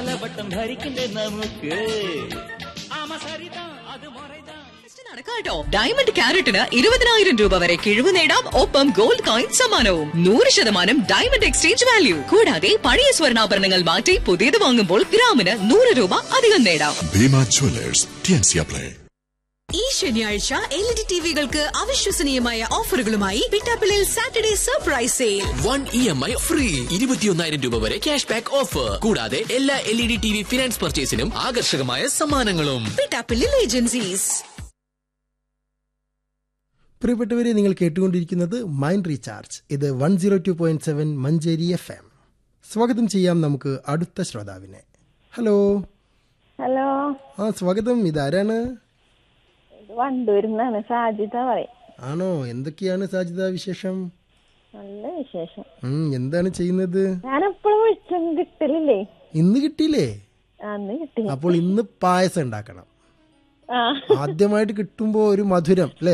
പലവട്ടം ഭരിക്കണ്ടേ നമുക്ക് ആമ സരിതാ അത് മുറൈതാ നടക്കാട്ടോ ഡയമണ്ട് ക്യാരറ്റിന് ഇരുപതിനായിരം രൂപ വരെ കിഴിവ് നേടാം ഒപ്പം ഗോൾഡ് കോയിൻ സമ്മാനവും നൂറ് ശതമാനം ഡയമണ്ട് എക്സ്ചേഞ്ച് വാല്യൂ കൂടാതെ പഴയ സ്വർണ്ണാഭരണങ്ങൾ മാറ്റി പുതിയത് വാങ്ങുമ്പോൾ ഗ്രാമിന് നൂറ് രൂപ അധികം നേടാം Bima Jewelers, TNC Play. ഈ ശനിയാഴ്ച എൽ ഇ ഡി ടിവികൾക്ക് അവിശ്വസനീയമായ ഓഫറുകളുമായി പിറ്റാപ്പിളിൽ Saturday surprise sale one E M I free ഇരുപത്തിയൊന്നായിരം രൂപ വരെ ക്യാഷ് ബാക്ക് ഓഫർ കൂടാതെ എല്ലാ L E D T V finance പർച്ചേസിനും ആകർഷകമായ സമ്മാനങ്ങളും പിറ്റാപ്പിളിൽ ഏജൻസീസ് പ്രിയപ്പെട്ടവരെ നിങ്ങൾ കേട്ടുകൊണ്ടിരിക്കുന്നത് മൈൻഡ് റീചാർജ് ഇത് one zero two point seven Manjeri F M സ്വാഗതം ചെയ്യാം നമുക്ക് അടുത്ത ശ്രോതാവിനെ ഹലോ ഹലോ ആ സ്വാഗതം ഇതാരാണ് ഇത് വണ്ടൂരിന്നാണ് സാജിത പറയും ആണോ എന്തൊക്കെയാണ് സാജിത വിശേഷം നല്ല വിശേഷം ഉം, എന്താണ് ചെയ്യുന്നത് ഞാൻ എപ്പോഴും വിളിച്ചും കിട്ടലില്ലേ ഇന്ന് കിട്ടിയില്ലേ അന്ന് കിട്ടി അപ്പോൾ ഇന്ന് പായസം ഉണ്ടാക്കണം ആ ആദ്യമായിട്ട് കിട്ടുമ്പോ ഒരു മധുരം അല്ലേ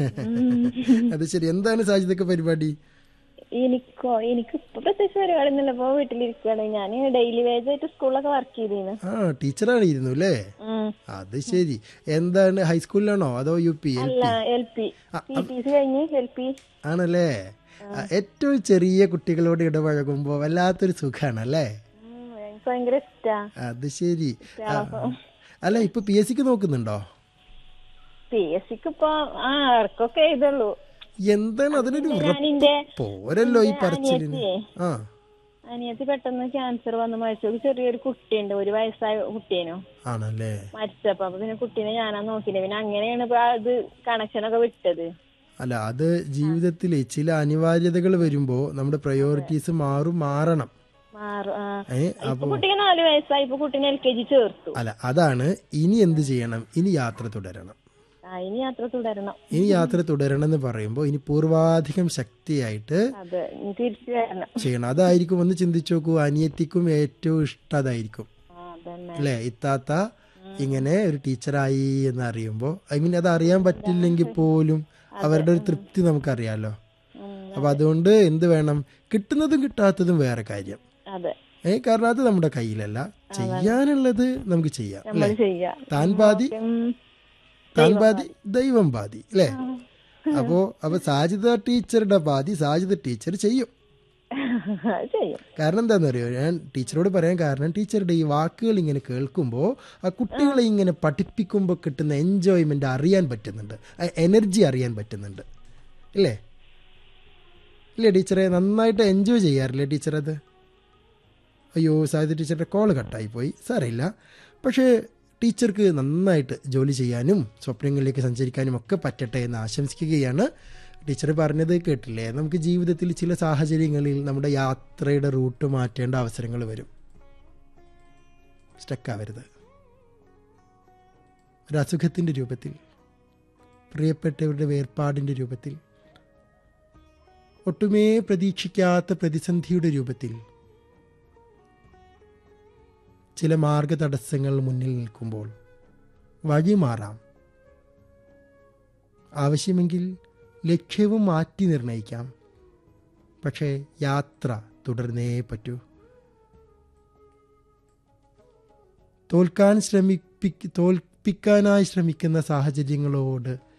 അത് ശരി എന്താണ് സാജിതൊക്കെ പരിപാടി എനിക്കോ എനിക്ക് ഇപ്പൊ പ്രത്യേകിച്ച് പരിപാടി ഒന്നുമില്ല ഇപ്പൊ വീട്ടിലിരിക്കുകയാണ് ഞാൻ ഡെയിലി വേജ് ആയിട്ട് സ്കൂളിലൊക്കെ വർക്ക് ചെയ്തിരുന്നു ആ ടീച്ചറാണ് ഇരുന്നു അല്ലേ ഉം. അത് ശരി എന്താണ് ഹൈസ്കൂളിലാണോ അതോ യു പി എൽ അല്ല P L P T T C കഴിഞ്ഞ് എൽ പി ആണല്ലേ ആ, ഏറ്റവും ചെറിയ കുട്ടികളോട് ഇടപഴകുമ്പോ വല്ലാത്തൊരു സുഖാണ് അല്ലേ എനിക്ക് ഭയങ്കര ഇഷ്ടാ അത് ശരി ആ, അല്ല ഇപ്പൊ പി എസ് സിക്ക് നോക്കുന്നുണ്ടോ പി എസ് സിക്ക് ഇപ്പൊ ആ ഇറക്കൊക്കെ എഴുതുള്ളൂ എന്താണ് അതിനൊരു ഉറപ്പ് ഞാനിന്റെ പോരല്ലോ ഈ പറച്ചിലിന് അനിയത്തിയെ ആ അനിയത്തി പെട്ടെന്ന് ക്യാൻസർ വന്ന് മരിച്ചു ചെറിയൊരു കുട്ടിയുണ്ട് ഒരു വയസ്സായ കുട്ടിയേനു ആണല്ലേ മരിച്ചപ്പോ അപ്പൊ പിന്നെ കുട്ടീനെ ഞാനാ നോക്കിയത് പിന്നെ അങ്ങനെയാണ് ഇപ്പൊ അത് കണക്ഷനൊക്കെ വിട്ടത് അല്ല അത് ജീവിതത്തിൽ ചില അനിവാര്യതകൾ വരുമ്പോ നമ്മുടെ പ്രയോറിറ്റീസ് മാറും മാറണം മാറും ആ. ഏ ഇപ്പൊ അപ്പൊ കുട്ടിക്ക് നാല് വയസ്സായി ഇപ്പൊ കുട്ടീനെ എൽ കെ ജി ചേർത്തു അല്ല അതാണ് ഇനി എന്ത് ചെയ്യണം ഇനി യാത്ര തുടരണം ആ ഇനി യാത്ര തുടരണം ഇനി യാത്ര തുടരണം എന്ന് പറയുമ്പോൾ ഇനി പൂർവാധികം ശക്തിയായിട്ട് അതെ ഇനി തിരിച്ചു വരണം ചെയ്യണം അതായിരിക്കും ഒന്ന് ചിന്തിച്ചു നോക്കൂ അനിയത്തിക്കും ഏറ്റവും ഇഷ്ടം അതായിരിക്കും ആ അതന്നെ അല്ലേ ഇത്താത്ത ഇങ്ങനെ ഒരു ടീച്ചറായി എന്ന് അറിയുമ്പോൾ ഐ മീൻ അത് അറിയാൻ പറ്റില്ലെങ്കിൽ പോലും അവരുടെ ഒരു തൃപ്തി നമുക്കറിയാലോ അപ്പൊ അതുകൊണ്ട് എന്ത് വേണം കിട്ടുന്നതും കിട്ടാത്തതും വേറെ കാര്യം അതെ ഏ കാരണം അത് നമ്മുടെ കയ്യിലല്ല ചെയ്യാനുള്ളത് നമുക്ക് ചെയ്യാം അല്ലേ നമ്മൾ ചെയ്യാ താൻ പാതി ഉം. താൻ പാതി ദൈവം പാതി അല്ലേ അപ്പോ അപ്പൊ സാജിത ടീച്ചറുടെ പാതി സാജിത ടീച്ചർ ചെയ്യും അത് ചെയ്യും കാരണം എന്താണെന്നറിയോ ഞാൻ ടീച്ചറോട് പറയാൻ കാരണം ടീച്ചറുടെ ഈ വാക്കുകൾ ഇങ്ങനെ കേൾക്കുമ്പോൾ ആ കുട്ടികളെ ഇങ്ങനെ പഠിപ്പിക്കുമ്പോൾ കിട്ടുന്ന എൻജോയ്മെന്റ് അറിയാൻ പറ്റുന്നുണ്ട് എനർജി അറിയാൻ പറ്റുന്നുണ്ട് ഇല്ലേ ഇല്ലേ ടീച്ചറെ നന്നായിട്ട് എൻജോയ് ചെയ്യാറില്ലേ ടീച്ചർ അത് അയ്യോ സാഹിത്യ ടീച്ചറുടെ കോള് കട്ടായി പോയി സാരമില്ല പക്ഷേ ടീച്ചർക്ക് നന്നായിട്ട് ജോലി ചെയ്യാനും സ്വപ്നങ്ങളിലേക്ക് സഞ്ചരിക്കാനും ഒക്കെ പറ്റട്ടെ എന്ന് ആശംസിക്കുകയാണ് ടീച്ചർ പറഞ്ഞത് കേട്ടില്ലേ നമുക്ക് ജീവിതത്തിൽ ചില സാഹചര്യങ്ങളിൽ നമ്മുടെ യാത്രയുടെ റൂട്ട് മാറ്റേണ്ട അവസരങ്ങൾ വരും സ്റ്റക്കാവരുത് ഒരു അസുഖത്തിൻ്റെ രൂപത്തിൽ പ്രിയപ്പെട്ടവരുടെ വേർപാടിൻ്റെ രൂപത്തിൽ ഒട്ടുമേ പ്രതീക്ഷിക്കാത്ത പ്രതിസന്ധിയുടെ രൂപത്തിൽ ചില മാർഗതടസ്സങ്ങൾ മുന്നിൽ നിൽക്കുമ്പോൾ വഴി മാറാം ആവശ്യമെങ്കിൽ ലക്ഷ്യവും മാറ്റി നിർണയിക്കാം പക്ഷേ യാത്ര തുടർന്നേ പറ്റൂ തോൽക്കാൻ ശ്രമിപ്പി തോൽപ്പിക്കാനായി ശ്രമിക്കുന്ന സാഹചര്യങ്ങളോട്